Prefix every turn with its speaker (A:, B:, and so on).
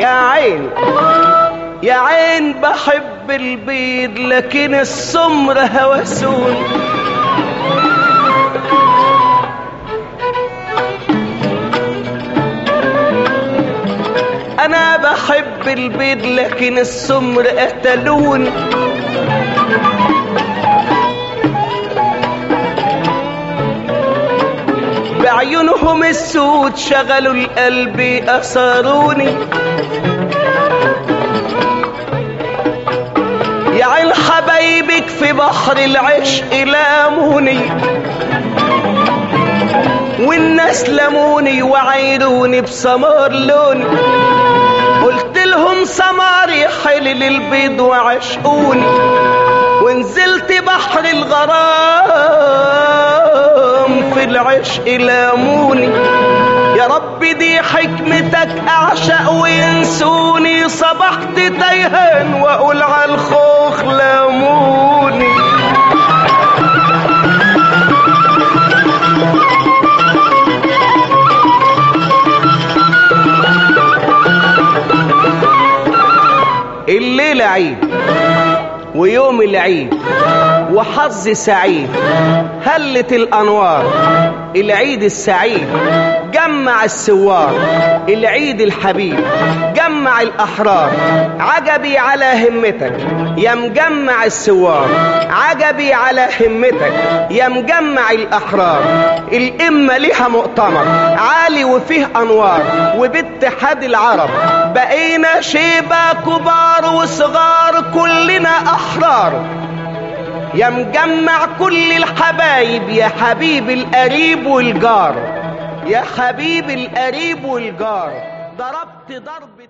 A: يا عين يا عين بحب البيض لكن السمر هوسون انا بحب البيض لكن السمر قتلون بعيونهم السود شغلوا القلب أسروني يا عين حبايبك في بحر العشق لاموني والناس لموني وعيروني بسمار لوني قلت لهم سماري حلل البيض وعشقوني ونزلت بحر الغرام في العشق لاموني يا رب دي حكمتك اعشق وينسوني صبحت تيهان واقول على الخوخ لاموني الليلة عيد ويوم العيد وحظ سعيد هلت الأنوار العيد السعيد جمع السوار العيد الحبيب جمع الأحرار عجبي على همتك يا مجمع السوار عجبي على همتك يا مجمع الأحرار الإمة ليها مؤتمر عالي وفيه أنوار وباتحاد العرب بقينا شيبة كبار وصغار كلنا أحرار يا مجمع كل الحبايب يا حبيب القريب والجار يا حبيب القريب والجار ضربت ضرب